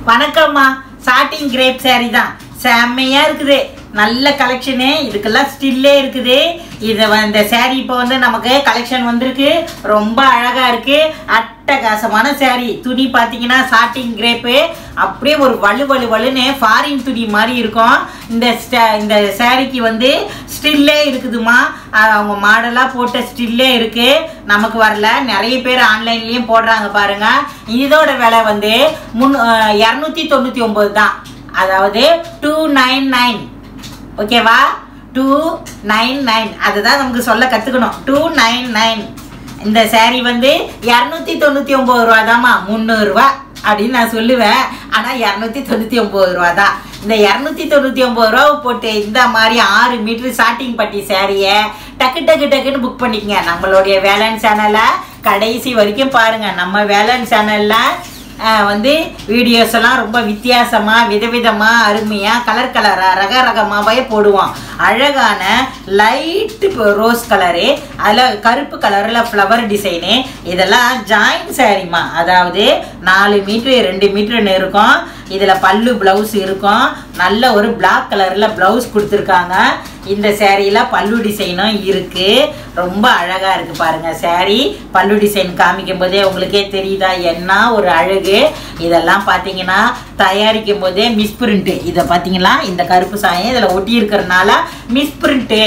வணக்கம்மா chatting grape saree தான் செம்மையா இருக்குது நல்ல கலெக்ஷனு இதுக்கெல்லாம் ஸ்டில்லே இருக்குது இது வ- இந்த saree இப்போ வந்து நமக்கு கலெக்ஷன் வந்திருக்கு ரொம்ப அழகா இருக்கு அட்டகாசமான saree துணி பார்த்தீங்கன்னா சாட்டிங் கிரேப்பு அப்படியே ஒரு வலு வலு வலுன்னு ஃபாரின் துணி மாதிரி இருக்கும் இந்த sta- இந்த சாரிக்கு வந்து ஸ்டில்லே இருக்குதுமா அஹ் அவங்க மாடலாக போட்ட ஸ்டில்லே இருக்கு நமக்கு வரல நிறைய பேர் ஆன்லைன்லேயும் போடுறாங்க பாருங்க இதோட விலை வந்து முன் இரநூத்தி தொண்ணூற்றி ஒம்பது தான் அதாவது டூ நைன் நைன் ஓகேவா டூ நைன் நைன் அதுதான் நமக்கு சொல்ல கற்றுக்கணும் டூ நைன் நைன் இந்த saree வந்து இரநூத்தி தொண்ணூற்றி ஒம்பது ரூபா தாம்மா முந்நூறுரூவா அப்படின்னு நான் சொல்லுவேன் ஆனால் இரநூத்தி தொண்ணூற்றி ஒம்பது ரூபா தான் இந்த இரநூத்தி தொண்ணூற்றி ஒம்பது ரூபா போட்டு இந்த மாதிரி ஆறு மீட்ரு சாட்டிங் பட்டி சேரீயை டக்கு டக்கு டக்குன்னு புக் பண்ணிக்கங்க நம்மளுடைய வேலன் சேனலை கடைசி வரைக்கும் பாருங்கள் நம்ம வேலன் சேனலில் ஆஹ் வந்து வீடியோஸ் எல்லாம் ரொம்ப வித்தியாசமாக விதவிதமாக அருமையாக கலர் கலராக ரக ரகமாகவே போடுவோம் அழகான லைட்டு ரோஸ் கலரு அதில் கருப்பு கலரில் ஃப்ளவர் டிசைனு இதெல்லாம் ஜாயின் சாரிம்மா அதாவது நாலு மீட்ரு ரெண்டு மீட்ருன்னு இருக்கும் இதில் பல்லு ப்ளவுஸ் இருக்கும் நல்ல ஒரு Black கலரில் ப்ளவுஸ் கொடுத்துருக்காங்க இந்த சேரீல பல்லு டிசைனும் இருக்கு ரொம்ப அழகா இருக்கு பாருங்க saree பல்லு டிசைன் காமிக்கும் போதே உங்களுக்கே தெரியுதா என்ன ஒரு அழகு இதெல்லாம் பார்த்தீங்கன்னா தயாரிக்கும் போதே மிஸ் பிரிண்ட் இதை பார்த்தீங்களா இந்த கருப்பு சாயம் இதில் ஒட்டி இருக்கிறதுனால misprint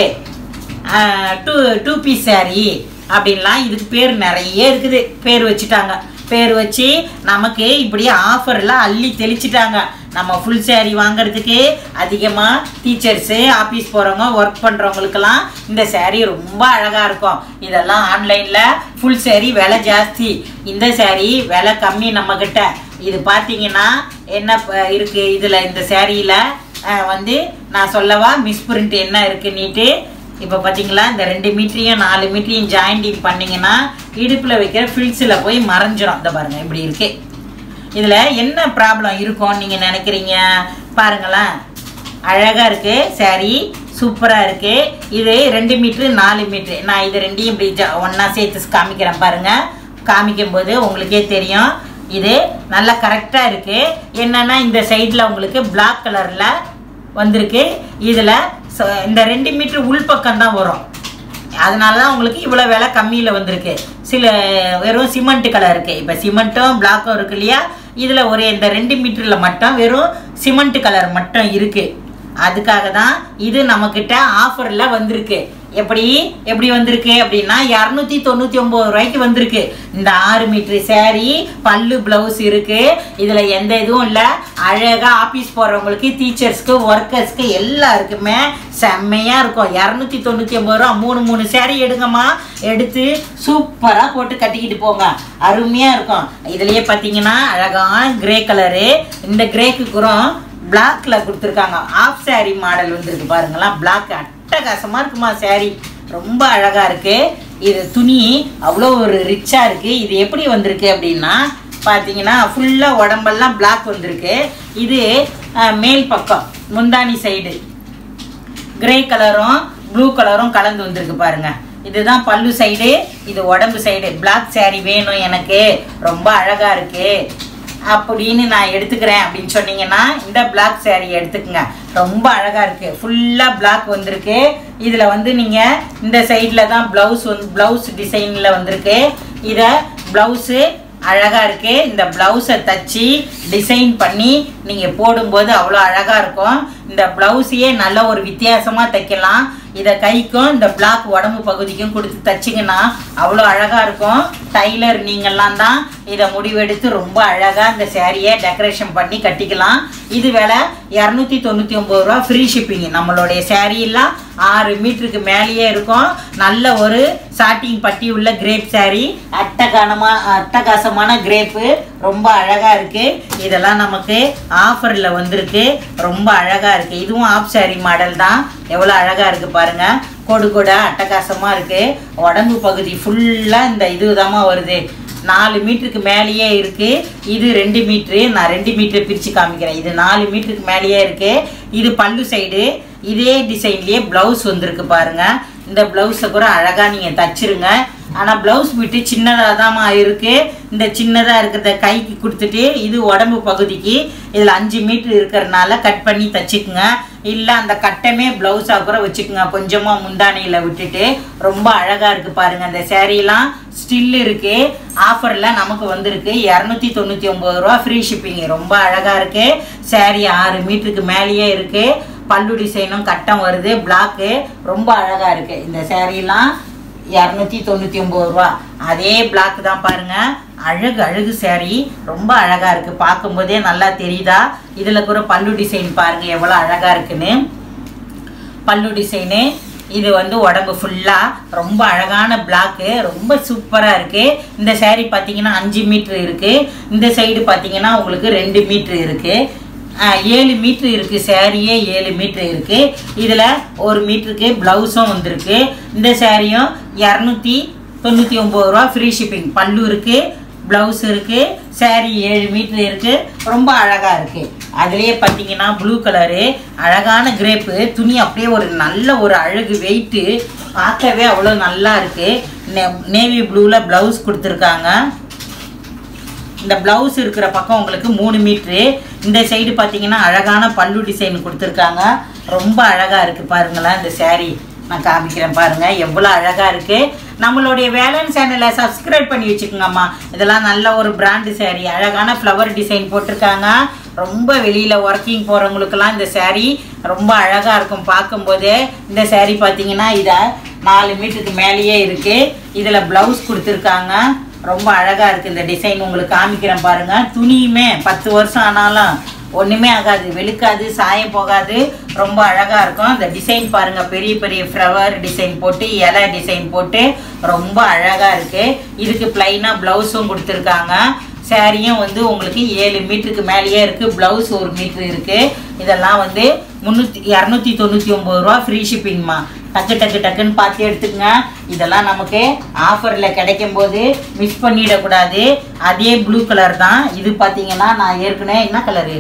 two two piece saree அப்படின்லாம் இதுக்கு பேர் நிறைய இருக்குது பேர் வச்சுட்டாங்க பேர் வச்சு நமக்கு இப்படி ஆஃபர்ல அள்ளி தெளிச்சிட்டாங்க நம்ம ஃபுல் saree வாங்குறதுக்கு அதிகமாக டீச்சர்ஸு ஆஃபீஸ் போகிறவங்க ஒர்க் பண்ணுறவங்களுக்கெல்லாம் இந்த saree ரொம்ப அழகாக இருக்கும் இதெல்லாம் ஆன்லைனில் ஃபுல் saree விலை ஜாஸ்தி இந்த saree விலை கம்மி நம்மக்கிட்ட இது பார்த்தீங்கன்னா என்ன ப- இருக்கு இதில் இந்த சேரீயில் வந்து நான் சொல்லவா மிஸ் பிரிண்ட் என்ன இருக்குன்னுட்டு இப்போ பார்த்தீங்களா இந்த ரெண்டு மீட்டரையும் நாலு மீட்டரையும் ஜாயிண்டிங் பண்ணீங்கன்னா இடுப்பில் வைக்கிற ஃபில்ஸில் போய் மறைஞ்சிரும் இந்த பாருங்க இப்படி இருக்கு இதில் என்ன ப்ராப்ளம் இருக்கும் நீங்கள் நினைக்கிறீங்க பாருங்களேன் அழகாக இருக்கு saree சூப்பராக இருக்கு இது ரெண்டு மீட்ரு நாலு மீட்ரு நான் இது ரெண்டையும் இப்படி ஜ ஒன்றா சேர்த்து காமிக்கிறேன் பாருங்க காமிக்கும் போது உங்களுக்கே தெரியும் இது நல்லா கரெக்டாக இருக்கு என்னன்னா இந்த சைடில் உங்களுக்கு Black கலரில் வந்திருக்கு இதில் இந்த ரெண்டு மீட்டர் உள்பக்கம் தான் வரும் அதனால தான் உங்களுக்கு இவ்வளோ விலை கம்மியில் வந்திருக்கு சில வெறும் சிமெண்ட் கலர் இருக்குது இப்போ சிமெண்ட்டும் பிளாக்கும் இருக்கு இல்லையா இதில் ஒரு இந்த ரெண்டு மீட்டரில் மட்டும் வெறும் சிமெண்ட் கலர் மட்டும் இருக்குது அதுக்காக தான் இது நம்மக்கிட்ட ஆஃபரில் வந்திருக்கு எப்படி எப்படி வந்திருக்கு அப்படின்னா இரநூத்தி தொண்ணூற்றி ஒம்பது ரூபாய்க்கு வந்திருக்கு இந்த ஆறு மீட்ரு saree பல்லு ப்ளவுஸ் இருக்கு இதில் எந்த இதுவும் இல்லை அழகாக ஆஃபீஸ் போகிறவங்களுக்கு டீச்சர்ஸ்க்கு ஒர்க்கர்ஸ்க்கு எல்லாருக்குமே செம்மையாக இருக்கும் இரநூத்தி தொண்ணூற்றி ஒம்பது ரூபா மூணு மூணு saree எடுங்கம்மா எடுத்து சூப்பராக போட்டு கட்டிக்கிட்டு போங்க அருமையாக இருக்கும் இதுலேயே பார்த்தீங்கன்னா அழகான கிரே கலரு இந்த கிரேக்கு குறம் பிளாக்ல கொடுத்துருக்காங்க ஆஃப் saree மாடல் வந்திருக்கு பாருங்களா பிளாக் அட்டகாசமா இருக்குமா saree ரொம்ப அழகா இருக்கு இது துணி அவ்வளோ ஒரு ரிச்சா இருக்கு இது எப்படி வந்திருக்கு அப்படின்னா பார்த்தீங்கன்னா ஃபுல்லாக உடம்பெல்லாம் பிளாக் வந்திருக்கு இது அஹ், மேல் பக்கம் முந்தானி சைடு கிரே கலரும் ப்ளூ கலரும் கலந்து வந்திருக்கு பாருங்க இதுதான் பல்லு சைடு இது உடம்பு சைடு Black saree வேணும் எனக்கு ரொம்ப அழகா இருக்கு அப்படின்னு நான் எடுத்துக்கிறேன் அப்படின்னு சொன்னீங்கன்னா இந்த Black saree எடுத்துக்கங்க ரொம்ப அழகா இருக்கு ஃபுல்லா Black வந்திருக்கு இதுல வந்து நீங்க இந்த சைடில் தான் பிளவுஸ் வந்து பிளவுஸ் டிசைன்ல வந்திருக்கு இதை பிளவுஸு அழகா இருக்கு இந்த பிளவுஸை தச்சு டிசைன் பண்ணி நீங்க போடும்போது அவ்வளோ அழகா இருக்கும் இந்த பிளவுஸையே நல்ல ஒரு வித்தியாசமா தைக்கலாம் இதை கைக்கும் இந்த பிளாக் உடம்பு பகுதிக்கும் கொடுத்து தச்சிங்கன்னா அவ்வளோ அழகா இருக்கும் டைலர் நீங்கள்லாம் தான் இதை முடிவெடுத்து ரொம்ப அழகா இந்த சேரீயை டெக்கரேஷன் பண்ணி கட்டிக்கலாம் இது விலை இரநூத்தி தொண்ணூற்றி ஒம்பது ரூபா ஃப்ரீ ஷிப்பிங் நம்மளுடைய சேரீலாம் ஆறு மீட்டருக்கு மேலேயே இருக்கும் நல்ல ஒரு சாட்டிங் பட்டி உள்ள கிரேப் saree அட்டகானமா அட்டகாசமான கிரேப்பு ரொம்ப அழகா இருக்கு இதெல்லாம் நமக்கு ஆஃபர்ல வந்திருக்கு ரொம்ப அழகா இருக்கு இதுவும் ஆஃப் saree மாடல் தான் எவ்வளோ அழகா இருக்கு பாருங்க கொடு கொட அட்டகாசமா இருக்கு உடம்பு பகுதி ஃபுல்லா இந்த இதுதாம்மா வருது நாலு மீட்டருக்கு மேலேயே இருக்கு இது ரெண்டு மீட்ரு நான் ரெண்டு மீட்டர் பிரித்து காமிக்கிறேன் இது நாலு மீட்டருக்கு மேலேயே இருக்கு இது பல்லு சைடு இதே டிசைன்லயே பிளவுஸ் வந்திருக்கு பாருங்க இந்த பிளவுஸை கூட அழகா நீங்க தச்சிருங்க ஆனா பிளவுஸ் பிட்டு சின்னதாக தாம்மா இருக்கு இந்த சின்னதா இருக்கிறத கைக்கு கொடுத்துட்டு இது உடம்பு பகுதிக்கு இதுல அஞ்சு மீட்டர் இருக்கிறதுனால கட் பண்ணி தச்சுக்குங்க இல்ல அந்த கட்டமே பிளவுஸா கூட வச்சுக்குங்க கொஞ்சமா முந்தானையில விட்டுட்டு ரொம்ப அழகா இருக்கு பாருங்க அந்த சேரீலாம் ஸ்டில் இருக்கு ஆஃபர்ல நமக்கு வந்திருக்கு இரநூத்தி தொண்ணூத்தி ஒன்பது ரூபா ஃப்ரீ ஷிப்பிங் ரொம்ப அழகா இருக்கு saree ஆறு மீட்டருக்கு மேலேயே இருக்கு பல்லு டிசைனும் கட்டம் வருது பிளாக்கு ரொம்ப அழகா இருக்கு இந்த சேரீலாம் இரநூத்தி தொண்ணூத்தி ஒன்பது ரூபா அதே பிளாக் தான் பாருங்க அழகு அழகு saree ரொம்ப அழகா இருக்கு பார்க்கும்போதே நல்லா தெரியுதா இதுல கூட பல்லு டிசைன் பாருங்க எவ்வளவு அழகா இருக்குன்னு பல்லு டிசைனு இது வந்து உடம்பு ஃபுல்லாக ரொம்ப அழகான பிளாக்கு ரொம்ப சூப்பராக இருக்குது இந்த saree பார்த்தீங்கன்னா அஞ்சு மீட்ரு இருக்குது இந்த சைடு பார்த்தீங்கன்னா உங்களுக்கு ரெண்டு மீட்ரு இருக்குது ஏழு மீட்ரு இருக்குது சேரீயே ஏழு மீட்ரு இருக்குது இதில் ஒரு மீட்டருக்கு ப்ளவுஸும் வந்திருக்கு இந்த சேரீயும் இரநூத்தி தொண்ணூற்றி ஒம்பது ரூபா ஃப்ரீ ஷிப்பிங் பல்லு இருக்குது ப்ளவுஸ் இருக்கு saree ஏழு மீட்டர் இருக்கு ரொம்ப அழகா இருக்கு அதுலயே பார்த்தீங்கன்னா ப்ளூ கலரு அழகான கிரேப்பு துணி அப்படியே ஒரு நல்ல ஒரு அழகு வெயிட்டு பார்க்கவே அவ்வளோ நல்லா இருக்கு நேவி ப்ளூவில் ப்ளவுஸ் கொடுத்துருக்காங்க இந்த பிளவுஸ் இருக்கிற பக்கம் உங்களுக்கு மூணு மீட்ரு இந்த சைடு பார்த்தீங்கன்னா அழகான பல்லு டிசைன் கொடுத்துருக்காங்க ரொம்ப அழகா இருக்கு பாருங்களேன் இந்த saree நான் காமிக்கிறேன் பாருங்க எவ்வளோ அழகா இருக்கு நம்மளுடைய வேலன் சேனலை சப்ஸ்கிரைப் பண்ணி வச்சுக்கோங்கம்மா இதெல்லாம் நல்ல ஒரு பிராண்டு saree அழகான ஃப்ளவர் டிசைன் போட்டிருக்காங்க ரொம்ப வெளியில ஒர்க்கிங் போறவங்களுக்கெல்லாம் இந்த saree ரொம்ப அழகா இருக்கும் பார்க்கும்போதே இந்த saree பார்த்தீங்கன்னா இதை நாலு மீட்டருக்கு மேலேயே இருக்கு இதுல பிளவுஸ் கொடுத்துருக்காங்க ரொம்ப அழகா இருக்கு இந்த டிசைன் உங்களுக்கு காமிக்கிறேன் பாருங்க துணியுமே பத்து வருஷம் ஆனாலும் ஒண்ணுமே ஆகாது வெளுக்காது சாயம் போகாது ரொம்ப அழகா இருக்கும் இந்த டிசைன் பாருங்க பெரிய பெரிய ஃப்ளவர் டிசைன் போட்டு இலை டிசைன் போட்டு ரொம்ப அழகா இருக்கு இதுக்கு பிளைனா பிளவுஸும் கொடுத்துருக்காங்க சாரியும் வந்து உங்களுக்கு ஏழு மீட்டருக்கு மேலேயே இருக்கு பிளவுஸ் ஒரு மீட்டர் இருக்கு இதெல்லாம் வந்து முந்நூற்றி இரநூத்தி தொண்ணூற்றி ஒம்பது ரூபா ஃப்ரீ ஷிப்பிங்மா டக்கு டக்கு டக்குன்னு பார்த்து எடுத்துக்கங்க இதெல்லாம் நமக்கு ஆஃபரில் கிடைக்கும் போது மிஸ் பண்ணிடக்கூடாது அதே ப்ளூ கலர் தான் இது பார்த்தீங்கன்னா நான் ஏற்கனவே என்ன கலரு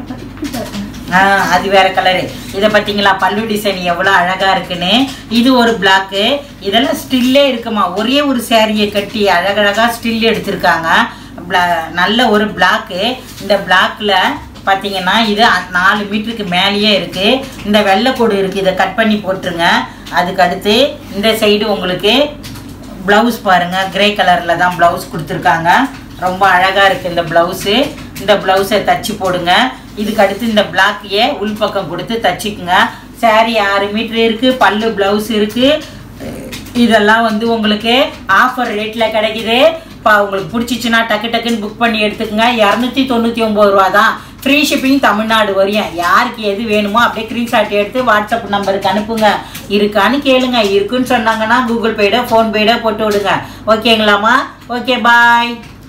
ஆ அது வேற கலரு இதை பார்த்தீங்களா பல்லு டிசைன் எவ்வளோ அழகா இருக்குன்னு இது ஒரு பிளாக்கு இதெல்லாம் ஸ்டில்லே இருக்குமா ஒரே ஒரு சேரீயை கட்டி அழகழகா ஸ்டில் எடுத்திருக்காங்க Bla- நல்ல ஒரு பிளாக்கு இந்த பிளாக்ல பார்த்தீங்கன்னா இது அ- நாலு மீட்டருக்கு மேலேயே இருக்கு இந்த வெள்ளைக்கோடு இருக்கு இதை கட் பண்ணி போட்டுருங்க அதுக்கு அடுத்து இந்த சைடு உங்களுக்கு ப்ளவுஸ் பாருங்க கிரே கலர்ல தான் ப்ளவுஸ் கொடுத்துருக்காங்க ரொம்ப அழகா இருக்கு இந்த ப்ளவுஸு இந்த ப்ளவுஸை தச்சு போடுங்க இதுக்கு அடுத்து இந்த பிளாக்கையே உள்பக்கம் கொடுத்து தச்சுக்குங்க saree ஆறு மீட்டர் இருக்கு பல்லு ப்ளவுஸ் இருக்கு இதெல்லாம் வந்து உங்களுக்கு ஆஃபர் ரேட்டில் கிடைக்குது இப்போ உங்களுக்கு பிடிச்சிச்சுன்னா டக்கு டக்குன்னு புக் பண்ணி எடுத்துக்கங்க இரநூத்தி தொண்ணூற்றி ஒம்பது ரூபா தான் ஃப்ரீ ஷிப்பிங் தமிழ்நாடு வரையும் யாருக்கு எது வேணுமோ அப்படியே ஸ்க்ரீன்ஷாட் எடுத்து வாட்ஸ்அப் நம்பருக்கு அனுப்புங்க இருக்கான்னு கேளுங்க இருக்குன்னு சொன்னாங்கன்னா கூகுள் பேட ஃபோன்பேட போட்டு விடுங்க ஓகேங்களாம்மா ஓகே பாய்